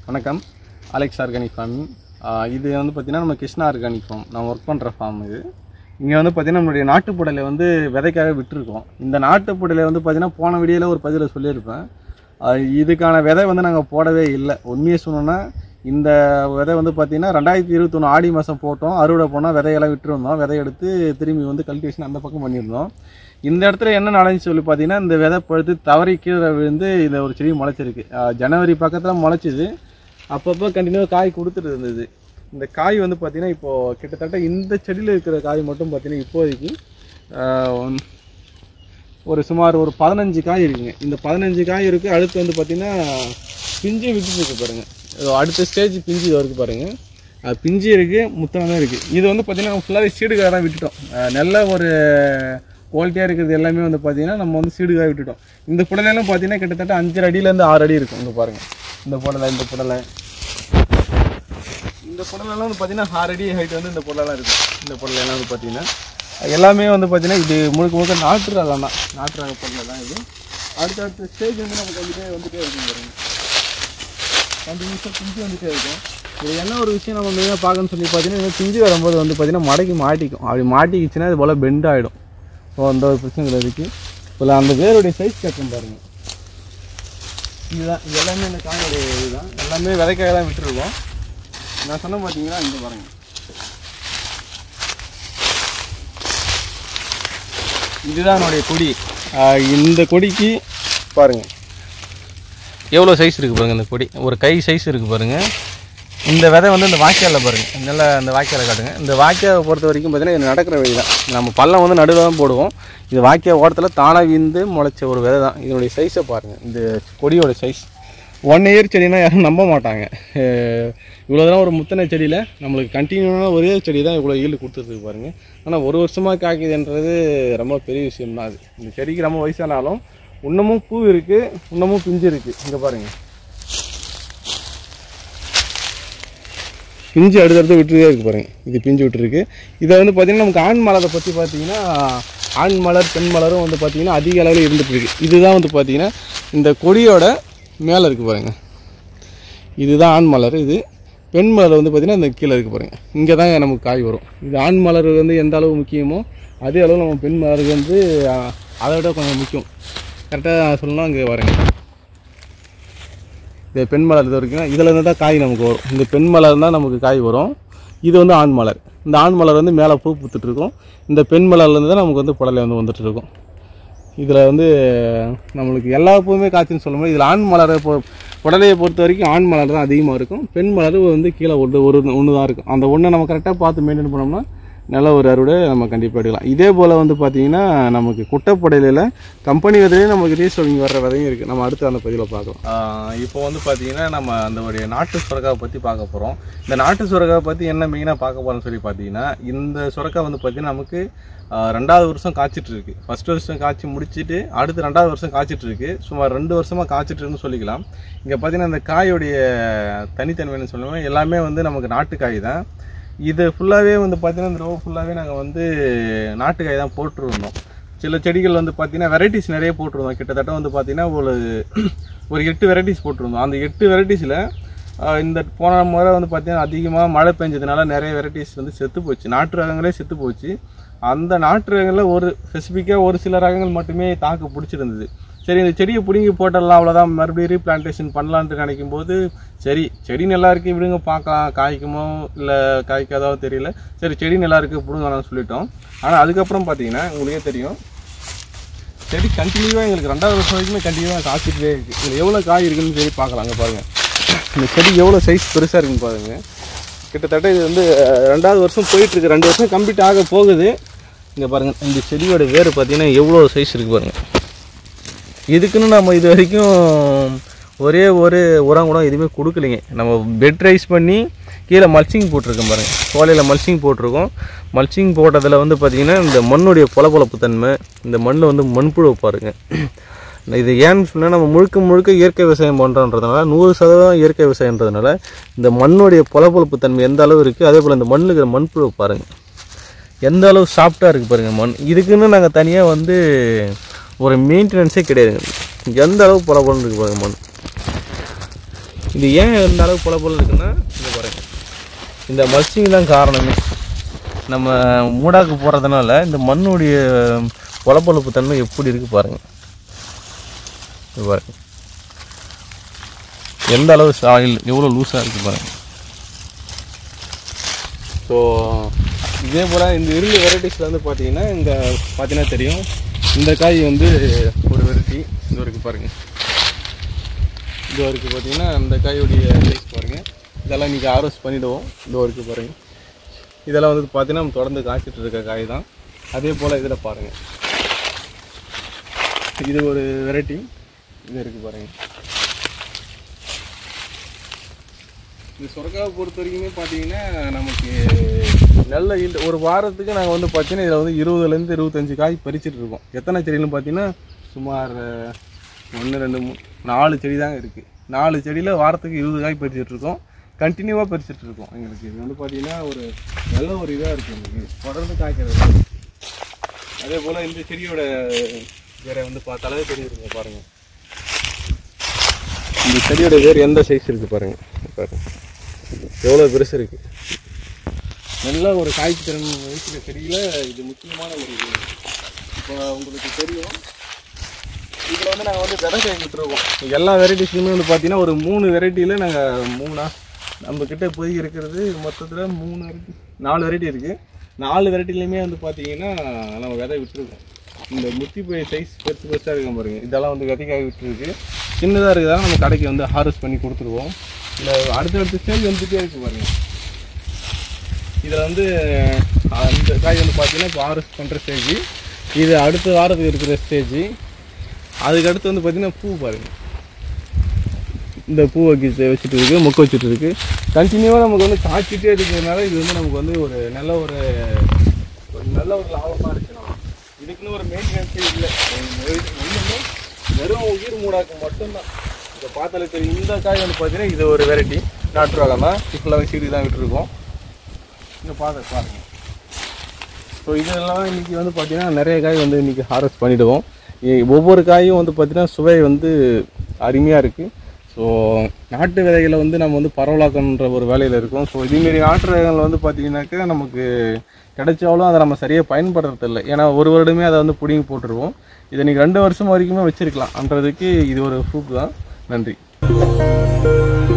வணக்கம் Alex organic farming இது வந்து பார்த்திங்கன்னா நம்ம கிருஷ்ணா ஆர்கானிக் ஃபார்ம் நான் ஒர்க் பண்ணுற ஃபார்ம் இது இங்கே வந்து பார்த்திங்கன்னா நம்மளுடைய நாட்டுப்புடலை வந்து விதைக்காக விட்டுருக்கோம் இந்த நாட்டுப்புடலை வந்து பார்த்திங்கன்னா போன வீடியோவில் ஒரு பதிவில் சொல்லியிருப்பேன் ஆஹ் இதுக்கான விதை வந்து நாங்கள் போடவே இல்லை உண்மையை சொன்னோன்னா இந்த விதை வந்து பார்த்திங்கன்னா ரெண்டாயிரத்தி இருபத்தொன்று ஆடி மாதம் போட்டோம் அறுவடை போனால் விதையெல்லாம் விட்டுருந்தோம் விதை எடுத்து திரும்பி வந்து கல்டிவேஷன் அந்த பக்கம் பண்ணியிருந்தோம் இந்த இடத்துல என்ன நடந்துச்சு சொல்லி பார்த்தீங்கன்னா இந்த விதை பழுத்து தவறி கீழே விழுந்து இந்த ஒரு செடி முளைச்சிருக்கு ஆஹ் ஜனவரி பக்கத்தில் முளைச்சிது அப்பப்போ கண்டினியூவாக காய் கொடுத்துட்டு இருந்தது இந்த காய் வந்து பார்த்திங்கன்னா இப்போது கிட்டத்தட்ட இந்த செடியில் இருக்கிற காய் மட்டும் பார்த்திங்கன்னா இப்போதைக்கு ஆஹ் ஒன்- ஒரு சுமார் ஒரு பதினஞ்சு காய் இருக்குங்க இந்த பதினஞ்சு காய் இருக்குது அடுத்து வந்து பார்த்திங்கன்னா பிஞ்சு விட்டுட்டு இருக்கு பாருங்கள் இதோ அடுத்த ஸ்டேஜ் பிஞ்சு இது வரைக்கும் பாருங்கள் அது பிஞ்சு இருக்குது முத்தம் தான் இருக்குது இது வந்து பார்த்திங்கன்னா ஃபுல்லாகவே சீடுகாய் தான் விட்டுட்டோம் அஹ் நல்ல ஒரு குவாலிட்டியாக இருக்கிறது எல்லாமே வந்து பார்த்திங்கன்னா நம்ம வந்து சீடுகாய் விட்டுட்டோம் இந்த புடலையெல்லாம் பார்த்திங்கன்னா கிட்டத்தட்ட அஞ்சரை அடியிலேருந்து ஆறு அடி இருக்கும் இங்கே பாருங்கள் இந்த புடலை இந்த புடலை இந்த புடலெல்லாம் வந்து பார்த்தீங்கன்னா ஆறு அடி ஹைட் வந்து இந்த புடலெல்லாம் இருக்குது இந்த புடலெல்லாம் வந்து பார்த்தீங்கன்னா எல்லாமே வந்து பார்த்தீங்கன்னா இது முழுக்க முழுக்க நாட்டு ரகம் தான் நாட்டு ரக புடலை தான் இது அடுத்தடுத்த ஸ்டேஜ் வந்து நமக்கு வந்துட்டே வந்துட்டே இருக்கும் பாருங்க கண்டினியூஸாக பிஞ்சு வந்துட்டே இருக்கும் இது என்ன ஒரு விஷயம் நம்ம மெயினாக பார்க்கணும்னு சொல்லி பார்த்தீங்கன்னா இந்த பிஞ்சு வரும்போது வந்து பார்த்தீங்கன்னா மடக்கி மாட்டிக்கும் அப்படி மாட்டிக்கிச்சுன்னா இது போல் பெண்ட் ஆகிடும் ஸோ அந்த ஒரு பிரச்சனைகள் இருக்குது இப்போ அந்த வேருடைய சைஸ் கேட்கும் பாருங்க இதுதான் இது எல்லாமே இந்த காயோடைய இதுதான் எல்லாமே விதைக்காக தான் விட்டுருக்கோம் நான் சொன்ன பார்த்தீங்கன்னா இங்கே பாருங்க இதுதான் என்னுடைய கொடி ஆஹ் இந்த கொடிக்கு பாருங்க எவ்வளோ சைஸ் இருக்குது பாருங்க இந்த கொடி ஒரு கை சைஸ் இருக்குது பாருங்க இந்த விதை வந்து இந்த வாய்க்காலில் பாருங்க நல்லா இந்த வாய்க்காலை காட்டுங்க இந்த வாய்க்காலை பொறுத்த வரைக்கும் பார்த்தீங்கன்னா இது நடக்கிற வழி தான் நம்ம பள்ளம் வந்து நடுவில் தான் போடுவோம் இது வாய்க்கால் ஓரத்தில் தானாக விந்து முளைச்ச ஒரு விதை தான் இதனுடைய சைஸை பாருங்கள் இந்த கொடியோட சைஸ் ஒன் இயர் செடினா யாரும் நம்ப மாட்டாங்க இவ்வளோ தூரம் ஒரு முத்தனை செடியில் நம்மளுக்கு கண்டினியூவான ஒரே செடி தான் இவ்வளோ ஈல்டு கொடுத்துருக்கு பாருங்க ஆனால் ஒரு வருஷமாக காய்க்குதுன்றது ரொம்ப பெரிய விஷயம் தான் அது இந்த செடிக்கு ரொம்ப வயசானாலும் இன்னமும் பூ இருக்குது இன்னமும் பிஞ்சு இருக்குது இங்கே பாருங்கள் பிஞ்சு அடுத்தடுத்து விட்டுட்டே இருக்கு பாருங்க இது பிஞ்சு விட்டுருக்கு இதை வந்து பார்த்தீங்கன்னா நமக்கு ஆண் மலரை பற்றி பார்த்தீங்கன்னா ஆண் மலர் பெண் மலரும் வந்து பார்த்தீங்கன்னா அதிக அளவில் இருந்துட்டு இருக்கு இதுதான் வந்து பார்த்தீங்கன்னா இந்த கொடியோட மேலே இருக்கு பாருங்க இதுதான் ஆண் மலர் இது பெண் மலர் வந்து பார்த்தீங்கன்னா இந்த கீழே இருக்கு பாருங்க இங்கே தான் நமக்கு காய் வரும் இது ஆண் மலர் வந்து எந்த அளவு முக்கியமோ அதே அளவு நம்ம பெண் மலருக்கு வந்து அஹ், அதை விட கொஞ்சம் முக்கியம் கரெக்டாக சொல்லணும் இங்கே பாருங்க இந்த பெண் மலர் இது வரைக்கும் இதில் இருந்து தான் காய் நமக்கு வரும் இந்த பெண் மலர் தான் நமக்கு காய் வரும் இது வந்து ஆண் மலர் இந்த ஆண் மலர் வந்து மேலே பூ பூத்துட்டு இருக்கும் இந்த பெண் மலர்லேருந்து தான் நமக்கு வந்து புடலை வந்து வந்துட்டு இருக்கும் இதில் வந்து நம்மளுக்கு எல்லா பூவுமே காய்ச்சுன்னு சொல்ல முடியாது இதில் ஆண் மலரை பொ புடலையை பொறுத்த வரைக்கும் ஆண் மலர் தான் அதிகமாக இருக்கும் பெண் மலர் வந்து கீழே ஒரு ஒரு ஒன்று தான் இருக்கும் அந்த ஒன்றை நம்ம கரெக்டாக பார்த்து மெயின்டைன் பண்ணோம்னா நல்ல ஒரு அறுவடை நம்ம கண்டிப்பாக எடுக்கலாம் இதே போல் வந்து பார்த்தீங்கன்னா நமக்கு குட்டைப்படையில கம்பெனி விதையிலே நமக்கு ரீசோலிங் வர்ற விதையும் இருக்குது நம்ம அடுத்து அந்த பதிவில் பார்க்கலாம் இப்போ வந்து பார்த்தீங்கன்னா நம்ம அந்த ஒரு நாட்டு சுரக்காவை பற்றி பார்க்க போகிறோம் இந்த நாட்டு சுரக்காவை பற்றி என்ன மெயினாக பார்க்க போகிறோம்னு சொல்லி பார்த்தீங்கன்னா இந்த சுரக்காய் வந்து பார்த்தீங்கன்னா நமக்கு ஆஹ், ரெண்டாவது வருஷம் காய்ச்சிட்டு இருக்கு ஃபர்ஸ்ட் வருஷம் காய்ச்சி முடிச்சிட்டு அடுத்து ரெண்டாவது வருஷம் காய்ச்சிட்டு இருக்கு சுமார் ரெண்டு வருஷமாக காய்ச்சிட்டு இருக்குன்னு சொல்லிக்கலாம் இங்கே பார்த்தீங்கன்னா இந்த காயோடைய தனித்தன்மைன்னு சொல்லுவேன் எல்லாமே வந்து நமக்கு நாட்டுக்காய் தான் இது ஃபுல்லாகவே வந்து பார்த்தீங்கன்னா இந்த ரோ ஃபுல்லாகவே நாங்கள் வந்து நாட்டுக்காய் தான் போட்டிருந்தோம் சில செடிகள் வந்து பார்த்தீங்கன்னா வெரைட்டிஸ் நிறைய போட்டிருந்தோம் கிட்டத்தட்ட வந்து பார்த்தீங்கன்னா ஒரு ஒரு எட்டு வெரைட்டிஸ் போட்டிருந்தோம் அந்த எட்டு வெரைட்டிஸில் இந்த போன முறை வந்து பார்த்தீங்கன்னா அதிகமாக மழை பெஞ்சதுனால நிறைய வெரைட்டிஸ் வந்து செத்து போச்சு நாட்டு ரகங்களே செத்து போச்சு அந்த நாட்டு ரகங்களில் ஒரு ஸ்பெசிஃபிக்காக ஒரு சில ரகங்கள் மட்டுமே தாக்கு பிடிச்சிருந்தது சரி இந்த செடியை பிடுங்கி போட்டுடலாம் அவ்வளோதான் மறுபடியும் ரீப்ளான்டேஷன் பண்ணலான்ட்டு நினைக்கும் போது சரி செடி நல்லா இருக்கு விடுங்க பார்க்கலாம் காய்க்குமோ இல்லை காய்க்காதோ தெரியல சரி செடி நல்லா இருக்கு பிடுங்கலாம்னு சொல்லிட்டோம் ஆனால் அதுக்கப்புறம் பார்த்தீங்கன்னா உங்களுக்கே தெரியும் செடி கண்டினியூவாக எங்களுக்கு ரெண்டாவது வருஷம் வரைக்குமே கண்டினியூவாக காய்ச்சிட்டே இருக்குது இதில் எவ்வளோ காய் இருக்குன்னு சொல்லி பார்க்கலாம் அங்கே பாருங்கள் இந்த செடி எவ்வளோ சைஸ் பெருசாக இருக்குன்னு பாருங்க கிட்டத்தட்ட இது வந்து அஹ், ரெண்டாவது வருஷம் போயிட்டு இருக்கு ரெண்டு வருஷம் கம்ப்ளீட் ஆக போகுது இங்கே பாருங்கள் இந்த செடியோட வேர் பார்த்தீங்கன்னா எவ்வளோ சைஸ் இருக்கு பாருங்க இதுக்குன்னு நம்ம இது வரைக்கும் ஒரே ஒரு உரம் கூட எதுவுமே கொடுக்கலைங்க நம்ம பெட் ரைஸ் பண்ணி கீழே மல்ச்சிங் போட்டிருக்கோம் பாருங்கள் சோலையில் மல்ச்சிங் போட்டிருக்கோம் மல்ச்சிங் போட்டதில் வந்து பார்த்திங்கன்னா இந்த மண்ணுடைய பொலப்பொலப்பு தன்மை இந்த மண்ணில் வந்து மண்புழு பாருங்க இது ஏன்னு சொன்னால் நம்ம முழுக்க முழுக்க இயற்கை விவசாயம் பண்ணுறோன்றதுனால நூறு சதவீதம் இயற்கை விவசாயன்றதுனால இந்த மண்ணுடைய பொலப்பொலப்பு தன்மை எந்த அளவு இருக்குது அதே போல் இந்த மண்ணில் இருக்கிற மண்புழு பாருங்கள் எந்த அளவு சாஃப்டாக இருக்குது பாருங்கள் மண் இதுக்குன்னு நாங்கள் தனியாக வந்து ஒரு மெயின்டெனன்ஸே கிடையாதுங்க எந்த அளவு பொல பொலன்னு இருக்கு பாருங்க மண் இது ஏன் இந்த அளவு பொல பொல இருக்குன்னா இந்த பாருங்க இந்த மல்ச்சிங் தான் காரணமே நம்ம மூடாக்கு போடுறதுனால இந்த மண்ணுடைய பொலப்பொலப்பு தன்மை எப்படி இருக்கு பாருங்க இது பாருங்க எந்த அளவு சாயில் எவ்வளோ லூஸாக இருக்கு பாருங்க ஸோ இதே போல் இந்த இருந்த வெரைட்டிஸில் வந்து பார்த்தீங்கன்னா இந்த பார்த்தீங்கன்னா தெரியும் இந்த காய் வந்து ஒரு வெரைட்டி இது வரைக்கும் பாருங்கள் இது வரைக்கும் பார்த்தீங்கன்னா அந்த காயோடைய சைஸ் பாருங்கள் இதெல்லாம் இன்றைக்கி ஹார்வெஸ்ட் பண்ணிவிடுவோம் இது வரைக்கும் பாருங்கள் இதெல்லாம் வந்து பார்த்தீங்கன்னா நம்ம தொடர்ந்து காய்ச்சிட்டு இருக்க காய் தான் அதே போல் இதில் பாருங்கள் இது ஒரு வெரைட்டி இது இருக்குது பாருங்கள் இந்த சொரக்காவை பொறுத்த வரைக்குமே பார்த்தீங்கன்னா நமக்கு நல்ல இந்த ஒரு வாரத்துக்கு நாங்கள் வந்து பார்த்தீங்கன்னா இதில் வந்து இருபதுலேருந்து இருபத்தஞ்சு காய் பறிச்சிட்டு இருக்கோம் எத்தனை செடின்னு பார்த்தீங்கன்னா சுமார் ஒன்று ரெண்டு மூணு நாலு செடி தாங்க இருக்குது நாலு செடியில் வாரத்துக்கு இருபது காய் பறிச்சிட்டு இருக்கோம் கண்டினியூவாக பறிச்சிட்டு இருக்கோம் எங்களுக்கு இது வந்து பார்த்தீங்கன்னா ஒரு நல்ல ஒரு இதாக இருக்குது எங்களுக்கு தொடர்ந்து காய்க்கிறது அதே போல் இந்த செடியோட வேற வந்து பார்த்தாலே தெரியுதுங்க பாருங்கள் இந்த செடியோட வேர் எந்த சைஸ் இருக்குது பாருங்க பாருங்க எவ்வளோ பெருசு இருக்கு நல்ல ஒரு காய்ச்சி திறன் வயசுல செடியில் இது முக்கியமான ஒரு இது இப்போ உங்களுக்கு தெரியும் இதில் வந்து நாங்கள் வந்து விதை காய் விட்டுருக்கோம் எல்லா வெரைட்டிஸ்லையுமே வந்து பார்த்தீங்கன்னா ஒரு மூணு வெரைட்டியில் நாங்கள் மூணா நம்ம கிட்ட போய் இருக்கிறது மொத்தத்தில் மூணு வெரைட்டி நாலு வெரைட்டி இருக்குது நாலு வெரைட்டிலையுமே வந்து பார்த்தீங்கன்னா நம்ம விதை விட்டுருக்கோம் இந்த முத்தி போய் சைஸ் பெருசு பெருசாக இருக்கும் பாருங்க இதெல்லாம் வந்து விதைக்காய் விட்டுருக்கு சின்னதாக இருக்கிறதால நம்ம கடைக்கு வந்து ஹார்வெஸ்ட் பண்ணி கொடுத்துருவோம் இதில் அடுத்தடுத்த ஸ்டேஜ் வந்துட்டே இருக்கு பாருங்க இதில் வந்து அந்த காய் வந்து பார்த்தீங்கன்னா இப்போ ஹார்வெஸ்ட் பண்ணுற ஸ்டேஜ் இது அடுத்த வாரத்துக்கு இருக்கிற ஸ்டேஜ் அதுக்கு அடுத்து வந்து பார்த்தீங்கன்னா பூ பாருங்க இந்த பூ வைக்க வச்சுட்டு இருக்கு மொக்க வச்சுட்டு இருக்கு கண்டினியூவாக நமக்கு வந்து காய்ச்சிட்டே இருக்கிறதுனால இது வந்து நமக்கு வந்து ஒரு நல்ல ஒரு ஒரு நல்ல ஒரு லாபமாக இருக்கணும் இதுக்குன்னு ஒரு மெயின்டெனன்ஸே இல்லை ஒன்றுமே வெறும் உயிர் மூடாக்கு மட்டும்தான் இதை பார்த்தாலே தெரியும் இந்த காய் வந்து பார்த்தீங்கன்னா இது ஒரு வெரைட்டி நாட்டு ரகம் தான் ஃபுல்லாக சீடு தான் விட்டுருக்கோம் இங்கே பார்த்து பாருங்க ஸோ இதெல்லாம் இன்றைக்கி வந்து பார்த்தீங்கன்னா நிறைய காய் வந்து இன்றைக்கி ஹார்வெஸ்ட் பண்ணிவிடுவோம் ஒவ்வொரு காயும் வந்து பார்த்தீங்கன்னா சுவை வந்து அருமையாக இருக்குது ஸோ நாட்டு விதைகளை வந்து நம்ம வந்து பரவலாக்கணுன்ற ஒரு வேலையில் இருக்கோம் ஸோ இதேமாரி நாட்டு ரகங்கள் வந்து பார்த்தீங்கன்னாக்கா நமக்கு கிடைச்சாலும் அதை நம்ம சரியாக பயன்படுறது இல்லை ஏன்னா ஒரு வருடமே அதை வந்து பிடிங்கி போட்டுருவோம் இதை நீங்கள் ரெண்டு வருஷம் வரைக்குமே வச்சுருக்கலாம் அன்றதுக்கு இது ஒரு ப்ரூஃப் தான் நன்றி